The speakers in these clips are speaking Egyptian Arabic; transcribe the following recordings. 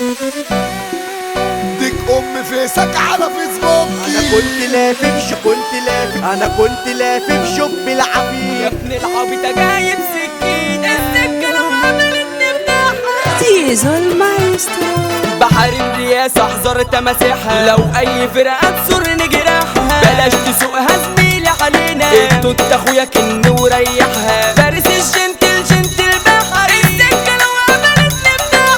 ديك ام فيسك على فيسبوكي انا كنت لافف شو كنت لافف انا كنت لافف شوب يا العبيد ابن العبيطة جايب سكين السكة لو عملتني بتاعها زيزو المايسترو بحر الرياسة احذر تماسيحها لو اي فرقة تسر نجرحها بلاش تسوقها زميلي علينا انتوا انت اخويا كن وريحها فارس الجنتل جنتل بحر السكة لو عملتني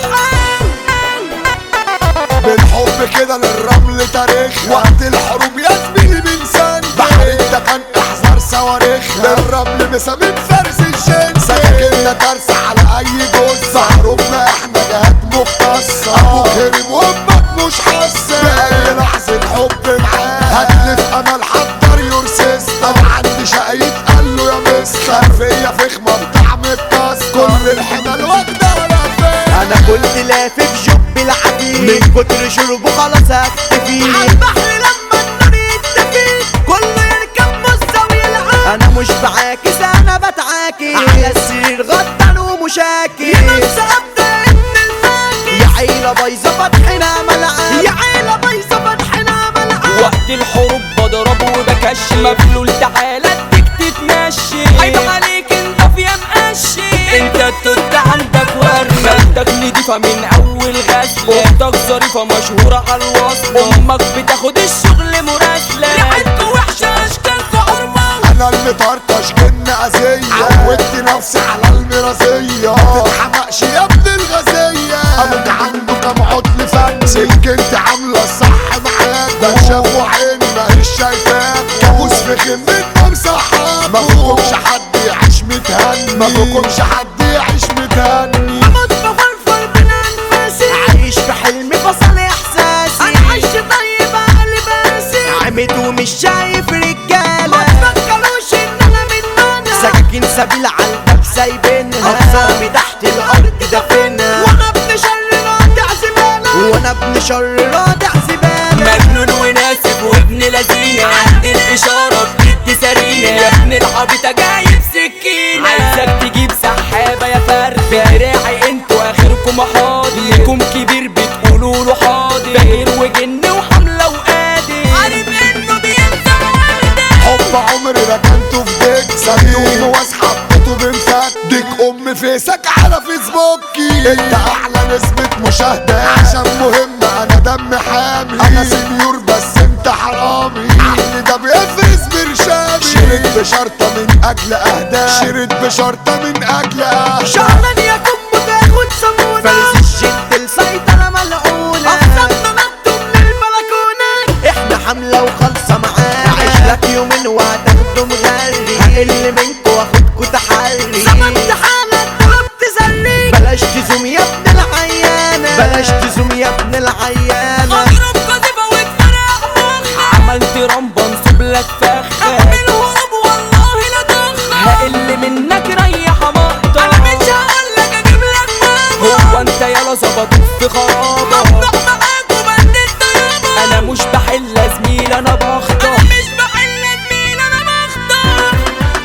بتاعها بالحب كده للرمل تاريخ وقت الحروب يا زميلي بنسان بحر ده كان احذر صواريخ للرمل مسامين فارس الشين سكاكيننا ترسى على اي جثة حروبنا احنا جهات مختصة ابوك هرب وامك مش حاسة بأي لحظة حب معاه هتلف امل حضر يور سيستم انا عندي شقيت قال له يا مستر فيا فخمة بطعم الكاس كل الحمل واخدة ولا فين انا كنت لافف شوب العبيد من كتر شربه خلاص هكتفي عالبحر لما النار يتفي كله يركب مصة ويلعب انا مش بعاكس انا بتعاكس على السرير غدر ومشاكس يا نص ابدا ان الفاكس يا عيلة بايظة فتحنا ملعب يا عيلة بايظة فتحنا ملعب وقت الحروب بضرب وبكش مبلول تعالى اديك تتمشي عيب عليك انت في يا مقشي انت التوت عندك ورمة خدك نضيفة من اول غسلة اختك ظريفة مشهورة على الوصل امك بتاخد الشغل مراسلة ريحتكوا وحشة اشكالكوا عرمة انا اللي طرطش جن اذية عودت نفسي على المرازية ما تتحمقش يا ابن الغزية ابوك عنده كام عطل فن سكنت عاملة الصح معاك ده شاف وعيني ماهيش شايفاك كابوس في خمتنا مسحاب ما فيكمش حد يعيش متهني ما فيكمش حد يعيش متهني اموت بفرفر من انفاسي عايش في حلمي فصل احساسي انا عايش طيب اهلي باسي عمد ومش شايف رجاله ما تفكروش ان انا من انا سكاكين سبيل على الباب سايبينها اقسامي تحت الارض دافنها وانا ابن شر رادع زباله وانا ابن شر رادع زباله مجنون وناسب وابن لذينة عند الإشارة بتدي سرينة يا ابن العبيطة جايب سكينة عايزك تجيب سحابة يا فرد بدراعي انتوا آخركم حاضر ليكم كبير بتقولوا له حاضر بهير وجن وحملة وقادر عارف انه بينسى وردة حب عمري ركنته في ديك صندوق واس حطيته بمفك ديك ام فيسك على فيسبوكي انت اعلى نسبة مشاهدة عشان مهم انا دم حامي انا سنيور بس انت حرامي عقلي ده بيفرز برشامي شريت بشرطة من اجل اهداف شريت بشرطة من اجل اهداف شهرا يا كم تاخد صابونة فارس الجنتل سيطرة ملعونة أحسن نطوا من البلكونة احنا حملة وخالصة معانا عيش لك يومين وهتاخدوا مغري هقل منكوا واخدكوا تحري زمن حالك طلب تزري بلاش تزوم يا ابن العيانة بلاش تزوم يا ابن العيانة اضرب قذيفة واتفرق مخ عملت رمبة انصب لك فخ اعمل هروب والله لا تخ هقل منك ريح مقطع انا مش هقولك اجيب لك ماما هو انت يلا ظبطوك في خرابة ابدأ معاك وبدل طيابة انا مش بحل يا زميل انا بخطف انا مش بحل يا زميل انا بخطف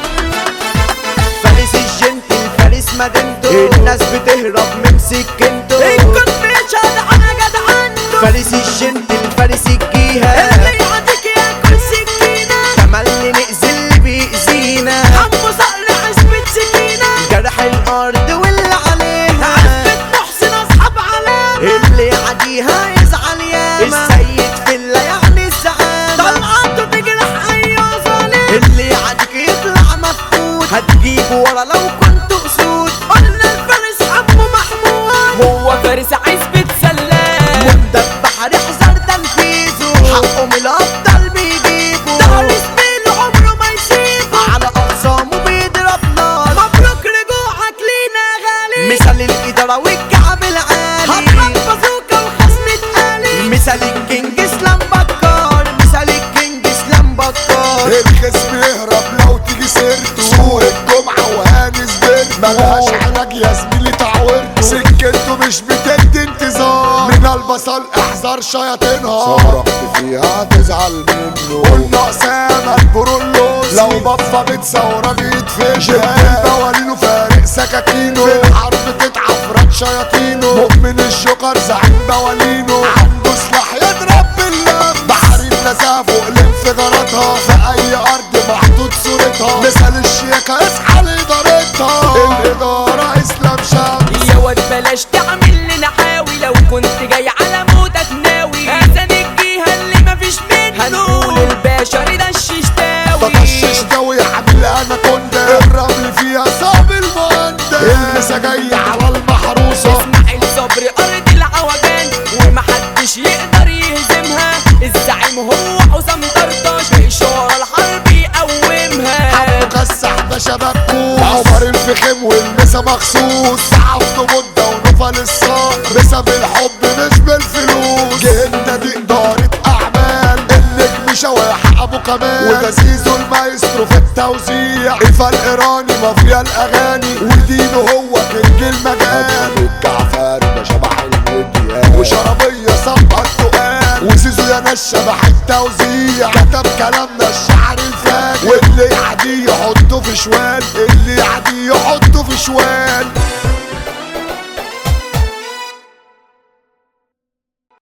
فارس الجنتل فارس مدينته الناس بتهرب من سكنته الكل بيشهد على جدعنته فارس الجنتل فارس الجيهة اللي يعطيك ياكل سكينة تملي نأذي اللي بيأذينا حمو صقر حسبة سكينة جرح الأرض واللي عليها عزبة محسن أصحاب علامة اللي يعديها يزعل ياما السيد في اللي يعني الزعامة طلعته تجرح أي ظالم اللي يعديك يطلع مفقود هتجيبه ورا لو كنت أسود قلنا الفارس عمو محمود هو فارس عزبة سلام مدة بحر احذر تنفيذه حقه من الأبطال بيجيبه ده زميله عمره ما يسيبه على أقسامه بيضرب نار مبروك رجوعك لينا غالي مثال الإدارة والكعب العالي هضرب بازوكا وخزنة آلي مثال الكينج اسلام بكار مثال الكينج اسلام بكار الخصم يهرب لو تيجي سيرته سوق الجمعة وهانس بنت ملهاش علاج يا زميلي تعورته سكته مش بتدي انتظار من البصل احذر شياطينها صرخت فيها تزعل منه قلنا اسامة البرولوس لو بفة بتصورك يتفشل البوالين وفارق سكاكينه في الحرب تتعفرك قائد شياطينه مؤمن الجوكر زعيم موالينه عنده سلاح يضرب باللم بحر النزاهة فوق الانفجاراتها في اي ارض محطوط صورتها مثال الشياكة اصحى لادارتها الادارة اسلام شمس يا واد بلاش تعمل لنا حاوي لو كنت جاي على موتك ناوي هسن الجيهة اللي مفيش منه هنقول الباشا رضا الششتاوي بطشش دوي عامل انا كنت الرمل فيها صعب المهندس اللسه جاي على المحروسة اسماعيل صبري ارض العوجان ومحدش يقدر يهزمها الزعيم هو حسام طرطاش بإشارة الحرب يقومها حمو كسح ده شبكوس عمر الفخم والمسا مخصوص عبده مدة ونفل الصاق بسبب الحب مش بالفلوس جهتنا دي إدارة أعمال النجم شواح أبو كمال وده زيزو المايسترو في التوزيع إيفا الإيراني مافيا الأغاني ودينه هو كينج المجال الجعفر ده شبح المديان وشربية صبح التقال وزيزو يا ناس شبح التوزيع كتب كلامنا الشعر الفاجر واللي يعدي يحطه في شوال اللي يعدي يحطه في شوال